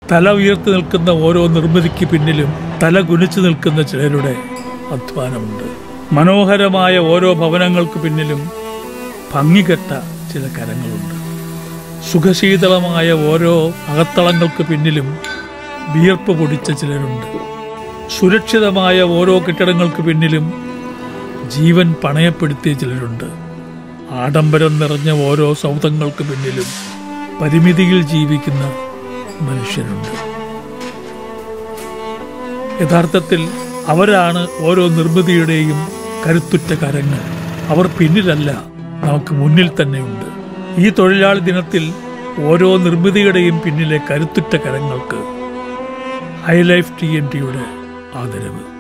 തല ഉയർത്തി നിൽക്കുന്ന ഓരോ നിർമ്മിതിക്ക് പിന്നിലും തല കുനിച്ചു നിൽക്കുന്ന ചിലരുടെ അധ്വാനമുണ്ട് മനോഹരമായ ഓരോ ഭവനങ്ങൾക്ക് പിന്നിലും ഭംഗികെട്ട ചില കരങ്ങളുണ്ട് സുഖശീതളമായ ഓരോ അകത്തളങ്ങൾക്ക് പിന്നിലും വിയർപ്പ് പൊടിച്ച ചിലരുണ്ട് സുരക്ഷിതമായ ഓരോ കെട്ടിടങ്ങൾക്ക് പിന്നിലും ജീവൻ പണയപ്പെടുത്തിയ ചിലരുണ്ട് ആഡംബരം നിറഞ്ഞ ഓരോ സൗധങ്ങൾക്ക് പിന്നിലും പരിമിതിയിൽ ജീവിക്കുന്ന മനുഷ്യരുണ്ട് യഥാർത്ഥത്തിൽ അവരാണ് ഓരോ നിർമ്മിതിയുടെയും കരുത്തുറ്റ കരങ്ങൾ അവർ പിന്നിലല്ല നമുക്ക് മുന്നിൽ തന്നെയുണ്ട് ഈ തൊഴിലാളി ദിനത്തിൽ ഓരോ നിർമ്മിതിയുടെയും പിന്നിലെ കരുത്തുറ്റ കരങ്ങൾക്ക് ഹൈലൈഫ് ടി എൻ ടിയുടെ ആദരവ്